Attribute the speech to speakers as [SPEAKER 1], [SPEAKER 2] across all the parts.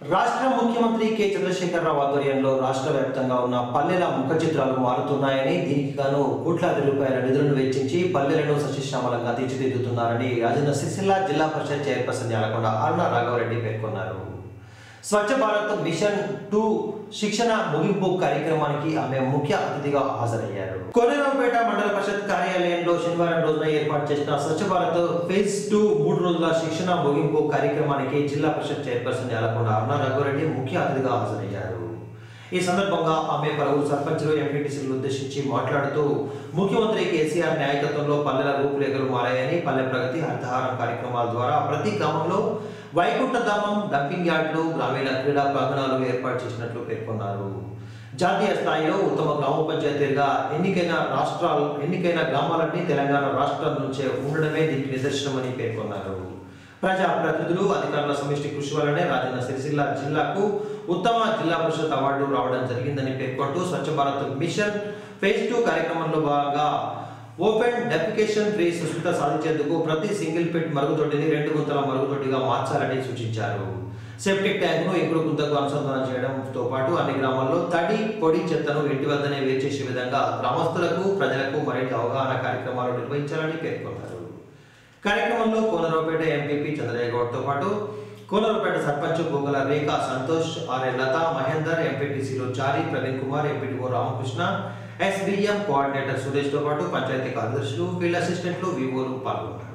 [SPEAKER 1] రాష్ట్ర ముఖ్యమంత్రి కె చంద్రశేఖరరావు ఆధ్వర్యంలో రాష్ట్ర వ్యాప్తంగా ఉన్న పల్లెల ముఖ చిత్రాలు మారుతున్నాయని దీనికి గాను కోట్లాది రూపాయల నిధులను వెచ్చించి పల్లెలను సశిశ్యామలంగా తీర్చిదిద్దుతున్నారని రాజన్న సిరిసిల్ల జిల్లా పరిషత్ చైర్పర్సన్ యాలకొండ అరుణ రాఘవరెడ్డి పేర్కొన్నారు స్వచ్ఛ భారత్ మిషన్ టూ శిక్షణ ముగింపు కార్యక్రమానికి ఆమె ముఖ్య అతిథిగా హాజరయ్యారు కొనరావుపేట మండల పరిషత్ కార్యాలయంలో శనివారం రోజున ఏర్పాటు చేసిన స్వచ్ఛ భారత్ ఫేజ్ టూ మూడు రోజుల శిక్షణ ముగింపు కార్యక్రమానికి జిల్లా పరిషత్ చైర్పర్సన్ యాలకొండ అరుణ రఘురెడ్డి ముఖ్య అతిథిగా హాజరయ్యారు ఈ సందర్భంగా ఆమె పలువురు సర్పంచులు ఎంపీటీసీలు ఉద్దేశించి మాట్లాడుతూ ముఖ్యమంత్రి కేసీఆర్ నాయకత్వంలో పల్లెల రూపురేఖలు మారాయని పల్లె ప్రగతి హరితహారం కార్యక్రమాల ద్వారా ప్రతి గ్రామంలో వైకుంఠధామం డంపింగ్ యార్డులు గ్రామీణ క్రీడా ప్రాంగణాలు ఏర్పాటు చేసినట్లు పేర్కొన్నారు జాతీయ స్థాయిలో ఉత్తమ గ్రామ పంచాయతీలుగా ఎన్నికైన రాష్ట్రాలు ఎన్నికైన గ్రామాలన్నీ తెలంగాణ రాష్ట్రం నుంచే ఉండడమే దీనికి నిదర్శనమని పేర్కొన్నారు ప్రజా ప్రతినిధులు అధికారుల సమిష్టి కృషి వల్లనే రాజన్న సిరిసిల్ల జిల్లాకు ఉత్తమ జిల్లా పరిషత్ అవార్డు రావడం జరిగిందని పేర్కొంటూ Swachh Bharat mission phase two కార్యక్రమంలో భాగంగా ఓపెన్ డెప్లికేషన్ ఫ్రీ సుస్థిత సాధించేందుకు ప్రతి సింగిల్ పిట్ మరుగుదొడ్డిని రెండు గుంతల మరుగుదొడ్డిగా మార్చాలని సూచించారు సెప్టిక్ ట్యాంకును ఇంకుడు గుంతకు అనుసంధానం చేయడంతో పాటు అన్ని గ్రామాల్లో తడి పొడి చెత్తను ఇంటి వద్దనే వేచేసే విధంగా గ్రామస్తులకు ప్రజలకు మరిన్ని అవగాహన కార్యక్రమాలు నిర్వహించాలని పేర్కొన్నారు కార్యక్రమంలో కోనరావుపేట ఎంపీపీ చంద్రయ్య గౌడ్తో పాటు కోనరావుపేట సర్పంచ్ బొగ్గల రేఖ సంతోష్ ఆర్ఏ లత మహేందర్ ఎంపీటీసీలో Chari Praveen Kumar MPTO Ramakrishna SBM coordinator సురేష్తో పాటు పంచాయతీ కార్యదర్శులు ఫీల్డ్ అసిస్టెంట్లు వివోలు పాల్గొన్నారు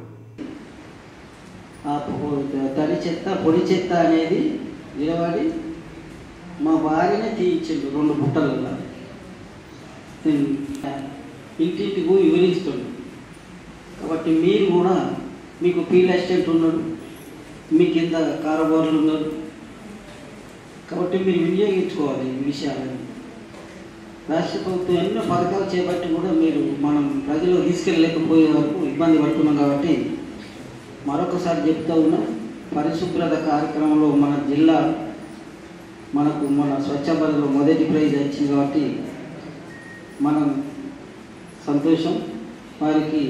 [SPEAKER 2] ఆ పొ- తడి చెత్త పొడి చెత్త అనేది నిలబడి మా భార్యనే తీయించిండు రెండు బుట్టలలో నేను ఇంటింటికి పోయి వివరిస్తుండు కాబట్టి మీరు కూడా మీకు ఫీల్డ్ అసిస్టెంట్ ఉన్నాడు మీ కింద కారోబార్లు ఉన్నారు కాబట్టి మీరు వినియోగించుకోవాలి ఈ విషయాలను రాష్ట్ర ప్రభుత్వం ఎన్నో పథకాలు చేపట్టి కూడా మీరు మనం ప్రజలు తీసుకెళ్ళలేకపోయే వరకు ఇబ్బంది పడుతున్నాం కాబట్టి మరొకసారి చెప్తా ఉన్నా పరిశుభ్రత కార్యక్రమంలో మన జిల్లా మనకు మన స్వచ్ఛ భారత్లో మొదటి ప్రైజ్ వచ్చింది కాబట్టి మనం సంతోషం వారికి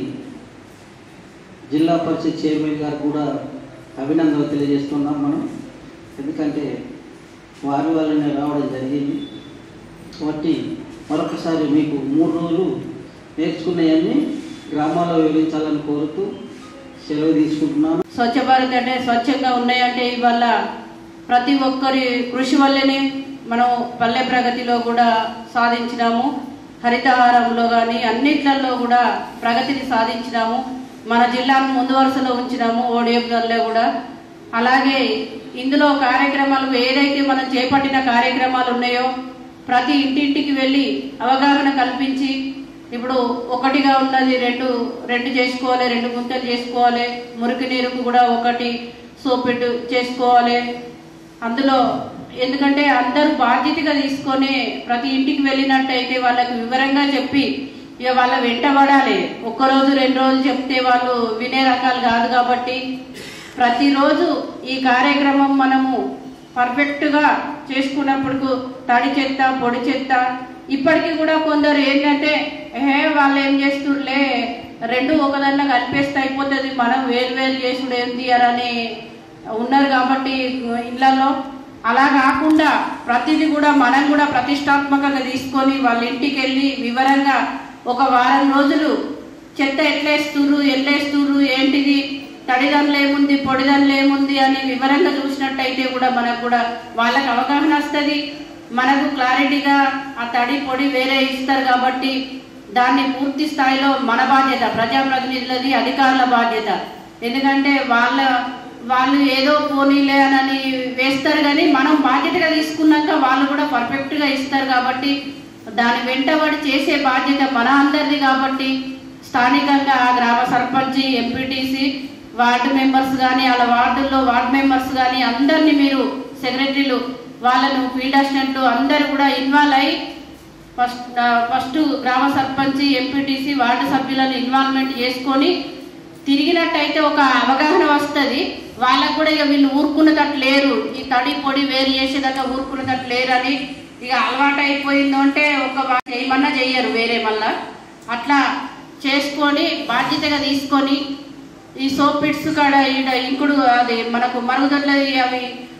[SPEAKER 2] జిల్లా పరిషత్ చైర్మన్ గారు కూడా అభినందనలు తెలియజేస్తున్నాం మనం ఎందుకంటే వారి వల్లనే రావడం జరిగింది కాబట్టి మరొకసారి మీకు మూడు రోజులు నేర్చుకున్నవన్నీ గ్రామాల్లో వివరించాలని కోరుతూ సెలవు తీసుకుంటున్నాను
[SPEAKER 3] స్వచ్ఛ భారత్ అంటే స్వచ్ఛంగా ఉన్నాయంటే ఇవాళ ప్రతి ఒక్కరి కృషి వల్లనే మనం పల్లె ప్రగతిలో కూడా సాధించినాము హరితహారంలో కానీ అన్నిట్లలో కూడా ప్రగతిని సాధించినాము మన జిల్లాను ముందు వరుసలో ఉంచినాము ఓడిఎఫ్లలో కూడా అలాగే ఇందులో కార్యక్రమాలు ఏదైతే మనం చేపట్టిన కార్యక్రమాలు ఉన్నాయో ప్రతి ఇంటింటికి వెళ్ళి అవగాహన కల్పించి ఇప్పుడు ఒకటిగా ఉన్నది రెండు రెండు చేసుకోవాలి రెండు గుంతలు చేసుకోవాలి మురికి నీరుకు కూడా ఒకటి సోపెట్టు చేసుకోవాలి అందులో ఎందుకంటే అందరూ బాధ్యతగా తీసుకొని ప్రతి ఇంటికి వెళ్ళినట్టయితే వాళ్ళకి వివరంగా చెప్పి ఇక వాళ్ళ వెంట పడాలి ఒక్కరోజు రెండు రోజులు చెప్తే వాళ్ళు వినే రకాలు కాదు కాబట్టి ప్రతిరోజు ఈ కార్యక్రమం మనము పర్ఫెక్ట్గా చేసుకున్నప్పుడు తడి చెత్త పొడి చెత్త ఇప్పటికీ కూడా కొందరు ఏంటంటే హే వాళ్ళు ఏం చేస్తుర్లే రెండు ఒకదాన్ని కలిపేస్తే అయిపోతుంది మనం వేరు వేరు చేసుడు ఏంటి అని ఉన్నారు కాబట్టి ఇళ్లలో అలా కాకుండా ప్రతిదీ కూడా మనం కూడా ప్రతిష్టాత్మకంగా తీసుకొని వాళ్ళ ఇంటికి వెళ్ళి వివరంగా ఒక వారం రోజులు చెత్త ఎట్లేస్తుర్రు ఎట్లేస్తుర్రు ఏంటిది తడిదండ్లు ఏముంది పొడిదండ్లు ఏముంది అని వివరంగా చూసినట్టయితే కూడా మనకు కూడా వాళ్ళకి అవగాహన వస్తుంది మనకు క్లారిటీగా ఆ తడి పొడి వేరే ఇస్తారు కాబట్టి దాన్ని పూర్తి స్థాయిలో మన బాధ్యత ప్రజాప్రతినిధులది అధికారుల బాధ్యత ఎందుకంటే వాళ్ళ వాళ్ళు ఏదో పోనీలే అని వేస్తారు కానీ మనం బాధ్యతగా తీసుకున్నాక వాళ్ళు కూడా పర్ఫెక్ట్గా ఇస్తారు కాబట్టి దాని వెంటబడి చేసే బాధ్యత మన అందరిది కాబట్టి స్థానికంగా ఆ గ్రామ సర్పంచ్ ఎంపీటీసీ వార్డు మెంబర్స్ కానీ వాళ్ళ వార్డుల్లో వార్డు మెంబర్స్ కానీ అందరినీ మీరు సెక్రటరీలు వాళ్ళను ఫీల్డ్ అసిస్టెంట్లు అందరు కూడా ఇన్వాల్వ్ అయ్యి ఫస్ట్ ఫస్ట్ గ్రామ సర్పంచ్ ఎంపీటీసీ వార్డు సభ్యులను ఇన్వాల్వ్మెంట్ చేసుకొని తిరిగినట్టయితే ఒక అవగాహన వస్తుంది వాళ్ళకు కూడా ఇక వీళ్ళు ఊరుకున్నదట్టు లేరు ఈ తడి పొడి వేరు చేసేదాకా ఊరుకున్నదట్టు లేరు అని ఇక అలవాటు అయిపోయిందో అంటే ఒక వా- చేయమన్నా చెయ్యరు వేరే మళ్ళా అట్లా చేసుకొని బాధ్యతగా తీసుకొని ఈ సోప్ పిట్స్ కాడ ఈడ ఇంకుడు అది మనకు మరుగుదొడ్ల అవి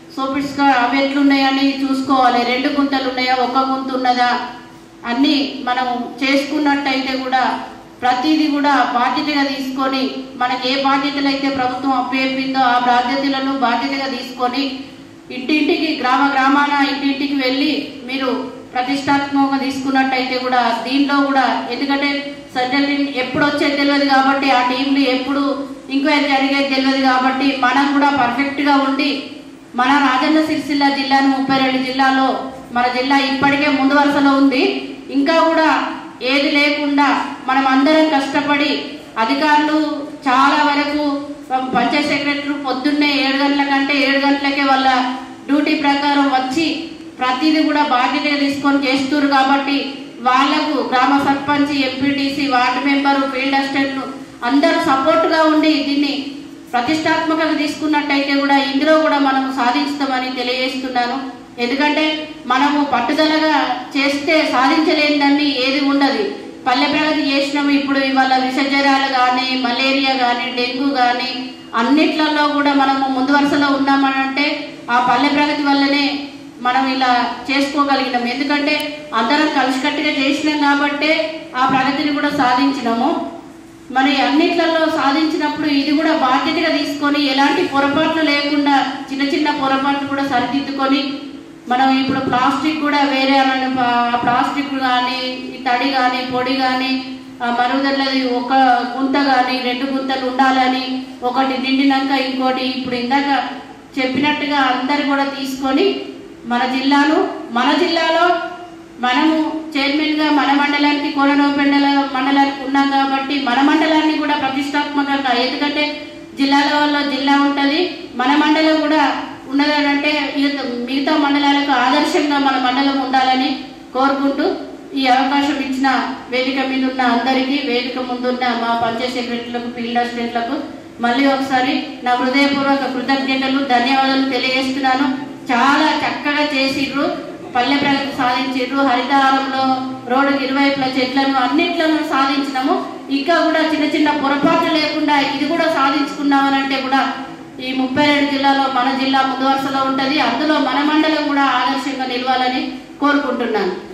[SPEAKER 3] సోపిడ్స్గా అవి ఎట్లున్నాయని చూసుకోవాలి రెండు గుంతలు ఉన్నాయా ఒక గుంత ఉన్నదా అన్నీ మనం చేసుకున్నట్టయితే కూడా ప్రతిదీ కూడా బాధ్యతగా తీసుకొని మనకి ఏ బాధ్యతలు అయితే ప్రభుత్వం అప్పచెప్పిందో ఆ బాధ్యతలను బాధ్యతగా తీసుకొని ఇంటింటికి గ్రామ గ్రామాన ఇంటింటికి వెళ్ళి మీరు ప్రతిష్టాత్మకంగా తీసుకున్నట్టయితే కూడా దీనిలో కూడా ఎందుకంటే సెంట్రల్ టీం ఎప్పుడు వచ్చేది తెలియదు కాబట్టి ఆ టీంలు ఎప్పుడు ఎంక్వైరీ జరిగేది తెలియదు కాబట్టి మనం కూడా పర్ఫెక్ట్గా ఉండి మన రాజన్న సిరిసిల్ల జిల్లాను ముప్పై రెండు జిల్లాలో మన జిల్లా ఇప్పటికే ముందు వరుసలో ఉంది ఇంకా కూడా ఏది లేకుండా మనం అందరం కష్టపడి అధికారులు చాలా వరకు పంచాయత్ సెక్రటరీ పొద్దున్నే ఏడు గంటల కంటే ఏడు గంటలకే వాళ్ళ డ్యూటీ ప్రకారం వచ్చి ప్రతిదీ కూడా బాధ్యతగా తీసుకొని చేస్తున్నారు కాబట్టి వాళ్లకు గ్రామ sarpanch MPTC ward member field అసిస్టెంట్లు అందరూ సపోర్ట్గా ఉండి దీన్ని ప్రతిష్టాత్మకంగా తీసుకున్నట్టయితే కూడా ఇందులో కూడా మనం సాధిస్తామని తెలియజేస్తున్నాను ఎందుకంటే మనము పట్టుదలగా చేస్తే సాధించలేనిదాన్ని ఏది ఉండదు పల్లె ప్రగతి చేసినాము ఇప్పుడు ఇవాళ విషజ్వరాలు కానీ మలేరియా కానీ డెంగ్యూ కానీ అన్నిట్లలో కూడా మనము ముందు వరుసలో ఉన్నామనంటే ఆ పల్లె ప్రగతి వల్లనే మనం ఇలా చేసుకోగలిగినాం ఎందుకంటే అందరం కలిసికట్టుగా చేసినాం కాబట్టే ఆ ప్రగతిని కూడా సాధించినాము మరి అన్నిట్లలో సాధించినప్పుడు ఇది కూడా బాధ్యతగా తీసుకొని ఎలాంటి పొరపాట్లు లేకుండా చిన్న చిన్న పొరపాట్లు కూడా సరిదిద్దుకొని మనం ఇప్పుడు ప్లాస్టిక్ కూడా వేరే అన్న ప- ప్లాస్టిక్ కానీ ఈ తడి కానీ పొడి కానీ మరుగుదలది ఒక గుంత కానీ రెండు గుంతలు ఉండాలని ఒకటి నిండినాక ఇంకోటి ఇప్పుడు ఇందాక చెప్పినట్టుగా అందరు కూడా తీసుకొని మన జిల్లాను మన జిల్లాలో మనము చైర్మన్ గా మన మండలానికి కోనరావుపెండల మండలానికి ఉన్నాం కాబట్టి మన మండలాన్ని కూడా ప్రతిష్టాత్మకంగా ఎందుకంటే జిల్లాలలో జిల్లా ఉంటది మన మండలం కూడా ఉన్నదంటే మిగతా మిగతా మండలాలకు ఆదర్శంగా మన మండలం ఉండాలని కోరుకుంటూ ఈ అవకాశం ఇచ్చిన వేదిక మీద ఉన్న అందరికీ వేదిక ముందున్న మా పంచాయత్ సెక్రటరీలకు ఫీల్డ్ అసిస్టెంట్లకు మళ్ళీ ఒకసారి నా హృదయపూర్వక కృతజ్ఞతలు ధన్యవాదాలు తెలియజేస్తున్నాను చాలా చక్కగా చేసిర్రు పల్లె ప్రగతి సాధించిర్రు హరితహారంలో రోడ్డుకి ఇరువైపుల చెట్లను అన్నిట్లను సాధించినాము ఇంకా కూడా చిన్న చిన్న పొరపాట్లు లేకుండా ఇది కూడా సాధించుకున్నామనంటే కూడా ఈ ముప్పై రెండు జిల్లాలో మన జిల్లా ముందు వరుసలో ఉంటది అందులో మన మండలం కూడా ఆదర్శంగా నిలవాలని కోరుకుంటున్నాను